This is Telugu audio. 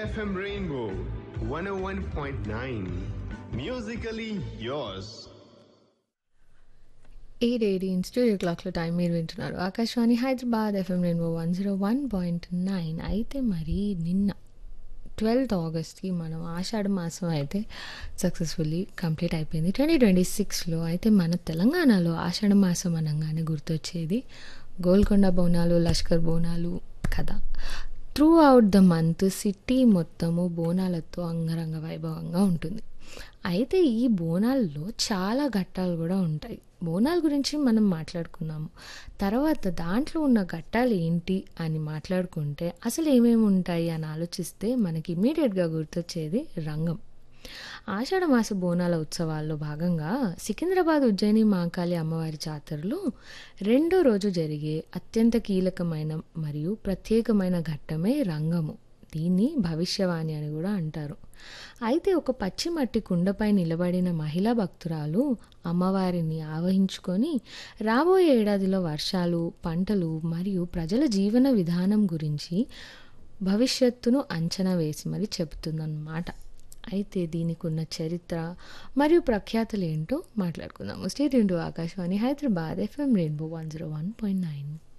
FM Rainbow 101.9. Musically yours. Eight eighteen studio క్లాక్లో టైం మీరు వింటున్నారు Akashvani Hyderabad FM rainbow one zero one point nine అయితే మరి నిన్న ట్వెల్త్ ఆగస్ట్కి మనం ఆషాఢ మాసం అయితే సక్సెస్ఫుల్లీ కంప్లీట్ అయిపోయింది ట్వంటీ ట్వంటీ సిక్స్లో అయితే మన తెలంగాణలో ఆషాఢ మాసం అనగానే గుర్తొచ్చేది గోల్కొండ బోనాలు లష్కర్ బోనాలు కదా throughout the month city మొత్తము బోనాలతో అంగరంగ వైభవంగా ఉంటుంది అయితే ఈ బోనాల్లో చాలా ఘట్టాలు కూడా ఉంటాయి బోనాల గురించి మనం మాట్లాడుకున్నాము తర్వాత దాంట్లో ఉన్న ఘట్టాలు ఏంటి అని మాట్లాడుకుంటే అసలు ఏమేమి ఉంటాయి అని ఆలోచిస్తే మనకి ఇమీడియట్గా గుర్తొచ్చేది రంగం ఆషాఢ మాస బోనాల ఉత్సవాల్లో భాగంగా సికింద్రాబాద్ ఉజ్జయిని మాంకాళి అమ్మవారి జాతరలో రెండో రోజు జరిగే అత్యంత కీలకమైన మరియు ప్రత్యేకమైన ఘట్టమే రంగము దీన్ని భవిష్యవాణి అని కూడా అంటారు అయితే ఒక పచ్చి మట్టి కుండపై నిలబడిన మహిళా భక్తురాలు అమ్మవారిని ఆవహించుకొని రాబోయే ఏడాదిలో వర్షాలు పంటలు మరియు ప్రజల జీవన విధానం గురించి భవిష్యత్తును అంచనా వేసి మరి చెబుతుందన్నమాట అయితే దీనికి ఉన్న చరిత్ర మరియు ప్రఖ్యాతలు ఏంటో మాట్లాడుకుందాము stay tuned Akashvani Hyderabad FM rainbow one zero one point nine